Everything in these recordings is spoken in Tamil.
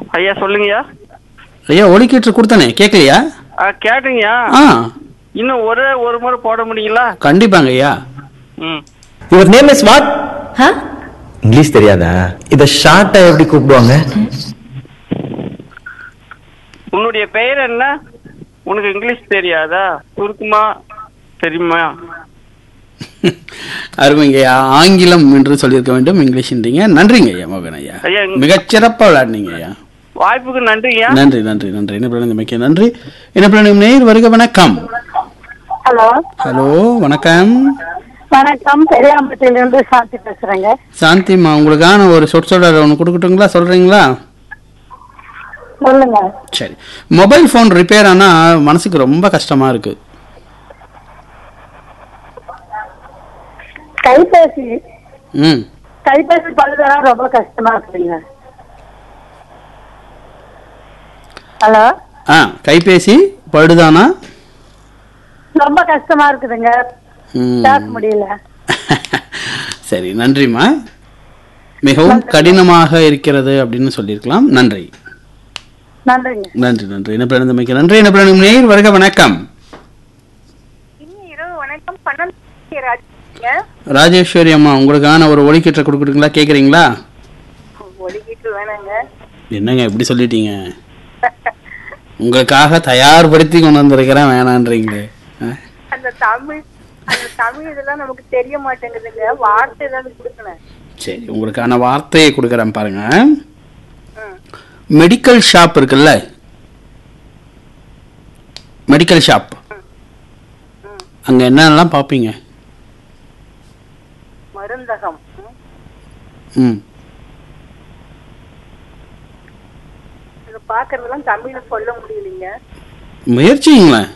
ஐயா சொல்லுங்கய்யா ஐயா ஒலிக்கீற்று கொடுத்தனே கேட்கலையா ஆ கேட்டுங்கய்யா ஆ இன்னும் ஒரே ஒரு முறை போட முடியுங்களா கண்டிப்பாங்க ஐயா ம் your name is what huh? English தெரியாதா இத ஷார்ட்டா எப்படி கூப்பிடுவாங்க உன்னுடைய பெயர் என்ன உனக்கு இங்கிலீஷ் தெரியாதா சுருக்குமா தெரியுமா அருமைங்க ஐயா ஆங்கிலம் என்று சொல்லியிருக்க வேண்டும் இங்கிலீஷ்ன்றீங்க நன்றிங்க ஐயா மோகன் ஐயா ஐயா, இங்க- மிகச்சிறப்பா விளையாடுனீங்க ஐயா வாய்ப்புக்கு நன்றியா நன்றி நன்றி நன்றி என்ன பண்ணி மிக்க நன்றி என்ன பண்ணி நேர் வருக வணக்கம் ஹலோ ஹலோ வணக்கம் வணக்கம் பெரியாம்பட்டியிலிருந்து சாந்தி பேசுறேங்க சாந்திமா உங்களுக்கான ஒரு சொற்சொடர் ஒன்று கொடுக்கட்டுங்களா சொல்றீங்களா சொல்லுங்க சரி மொபைல் ஃபோன் ரிப்பேர் ஆனா மனசுக்கு ரொம்ப கஷ்டமா இருக்கு கைபேசி ம் கைபேசி பழுதா ரொம்ப கஷ்டமா இருக்குங்க ஹலோ ஆ கைபேசி படுதானா ரொம்ப கஷ்டமா இருக்குதுங்க ம். பேச முடியல சரி நன்றிம்மா மிகவும் கடினமாக இருக்கிறது அப்படின்னு சொல்லியிருக்கலாம் நன்றி நன்றிங்க நன்றி நன்றி என்ன பிறந்தமைக்கு நன்றி என்ன பிறந்த நேர் வருக வணக்கம் இரவு வணக்கம் பன்னெண்டு ராஜேஸ்வரி அம்மா உங்களுக்கான ஒரு ஒலிக்கீற்றை கொடுக்குறீங்களா கேக்குறீங்களா ஒலிக்கிட்டு வேணாங்க என்னங்க இப்படி சொல்லிட்டீங்க உங்களுக்காக தயார்படுத்தி கொண்டு வந்திருக்கிறேன் வேணான்றீங்களே ஆ? அந்த தமிழ் அந்த தமிழ் இதெல்லாம் நமக்கு தெரிய மாட்டேங்குதுங்க வார்த்தை ஏதாவது கொடுக்கணும் சரி உங்களுக்கான வார்த்தையை கொடுக்குறேன் பாருங்க மெடிக்கல் ஷாப் இருக்குல்ல மெடிக்கல் ஷாப் அங்க என்னென்னலாம் பார்ப்பீங்க மருந்தகம் ம் இது பாக்குறதெல்லாம் தமிழ்ல சொல்ல முடியலைங்க முயற்சிங்களேன்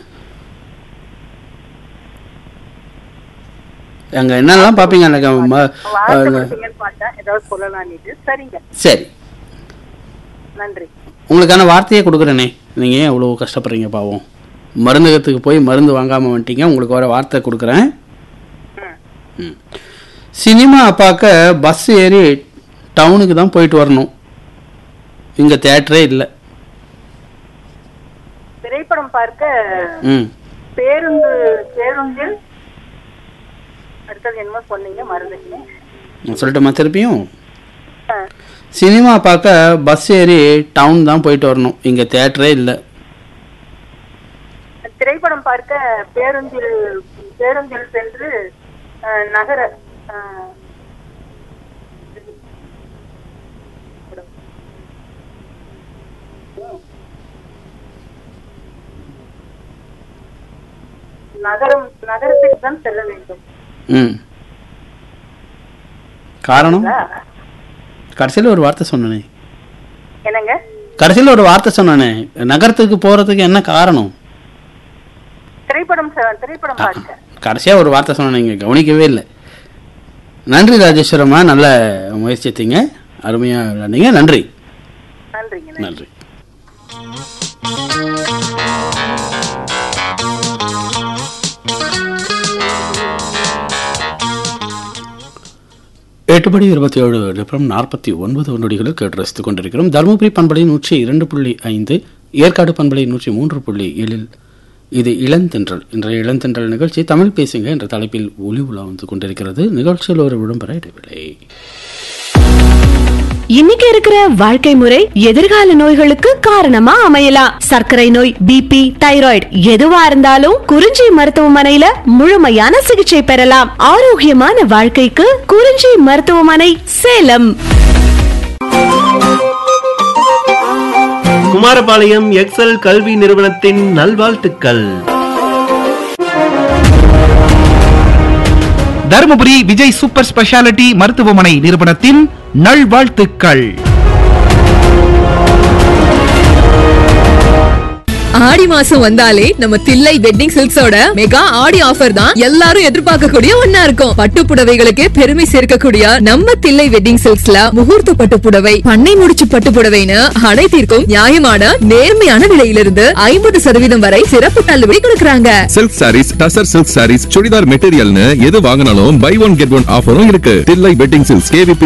அங்க என்னெல்லாம் பார்ப்பீங்க அந்த க- ம- வார்த்தை அஹ், கொடுத்தீங்கன்னு பார்த்தேன் ஏதாவது சொல்லலாம்னு சரிங்க சரி நன்றி உங்களுக்கான வார்த்தையே கொடுக்குறேனே நீங்க ஏன் இவ்வளோ கஷ்டப்படுறீங்க பாவம் மருந்தகத்துக்கு போய் மருந்து வாங்காம வந்துட்டீங்க உங்களுக்கு வர வார்த்தை கொடுக்குறேன் ம். சினிமா பார்க்க பஸ் ஏறி டவுனுக்கு தான் போயிட்டு வரணும் இங்க தேட்டரே இல்லை திரைப்படம் பார்க்க ம் பேருந்து பேருந்தில் அடுத்தது என்னமோ சொன்னீங்க மறந்துட்டீங்க நான் சொல்லட்டுமா திருப்பியும் ஆ, சினிமா பார்க்க பஸ் ஏறி டவுன் தான் போயிட்டு வரணும் இங்க தேட்டரே இல்லை திரைப்படம் பார்க்க பேருந்தில் பேருந்தில் சென்று ஆ, நகர ஆ, நகரம் நகரத்துக்கு தான் செல்ல வேண்டும் ம் காரணம் கடைசியில் ஒரு வார்த்தை சொன்னனே என்னங்க கடைசியில் ஒரு வார்த்தை சொன்னானே நகரத்துக்கு போறதுக்கு என்ன காரணம் திரைப்படம் செ- திரைப்படம் பார்க்க கடைசியா ஒரு வார்த்தை சொன்னேன் நீங்க கவனிக்கவே இல்லை நன்றி ராஜேஸ்வரம்மா நல்ல முயற்சித்தீங்க அருமையா விளையாண்டீங்க நன்றி நன்றிங்க நன்றி எட்டு மணி இருபத்தி ஏழு நிமிடம் நாற்பத்தி ஒன்பது நொடிகளில் கேட்டு ரசித்துக் கொண்டிருக்கிறோம் தருமபுரி பண்பலை நூற்றி இரண்டு புள்ளி ஐந்து ஏற்காடு பண்பலை நூற்றி மூன்று புள்ளி ஏழில் இது இளந்தென்றல் இன்றைய இளந்தென்றல் நிகழ்ச்சி தமிழ் பேசுங்க என்ற தலைப்பில் ஒளி உலா வந்து கொண்டிருக்கிறது நிகழ்ச்சியில் ஒரு விளம்பர இடைவேளை இன்னைக்கு இருக்கிற வாழ்க்கை முறை எதிர்கால நோய்களுக்கு காரணமா அமையலாம் சர்க்கரை நோய் பிபி தைராய்டு எதுவா இருந்தாலும் குறிஞ்சி மருத்துவமனையில முழுமையான சிகிச்சை பெறலாம் ஆரோக்கியமான வாழ்க்கைக்கு குறிஞ்சி மருத்துவமனை சேலம் குமாரபாளையம் எக்ஸல் கல்வி நிறுவனத்தின் நல்வாழ்த்துக்கள் தருமபுரி விஜய் சூப்பர் ஸ்பெஷாலிட்டி மருத்துவமனை நிறுவனத்தின் நல்வாழ்த்துக்கள் ஆடி மாசம் வந்தாலே நம்ம தில்லை வெட்டிங் சில்க்ஸோட மெகா ஆடி ஆஃபர் தான் எல்லாரும் எதிர்பார்க்கக்கூடிய ஒன்னா இருக்கும் பட்டு புடவைகளுக்கு பெருமை சேர்க்கக்கூடிய நம்ம தில்லை வெட்டிங் சில்க்ஸ்ல முகூர்த்த பட்டு புடவை பண்ணை முடிச்சு பட்டு புடவைன்னு அனைத்திற்கும் நியாயமான நேர்மையான விலையிலிருந்து ஐம்பது சதவீதம் வரை சிறப்பு தள்ளுபடி கொடுக்கறாங்க சில்க் சாரீஸ் டசர் சில்க் சாரீஸ் சுடிதார் மெட்டீரியல்னு எது வாங்கினாலும் பை ஒன் கெட் ஒன் ஆஃபரும் இருக்கு தில்லை வெட்டிங் சில்க்ஸ் கேவிபி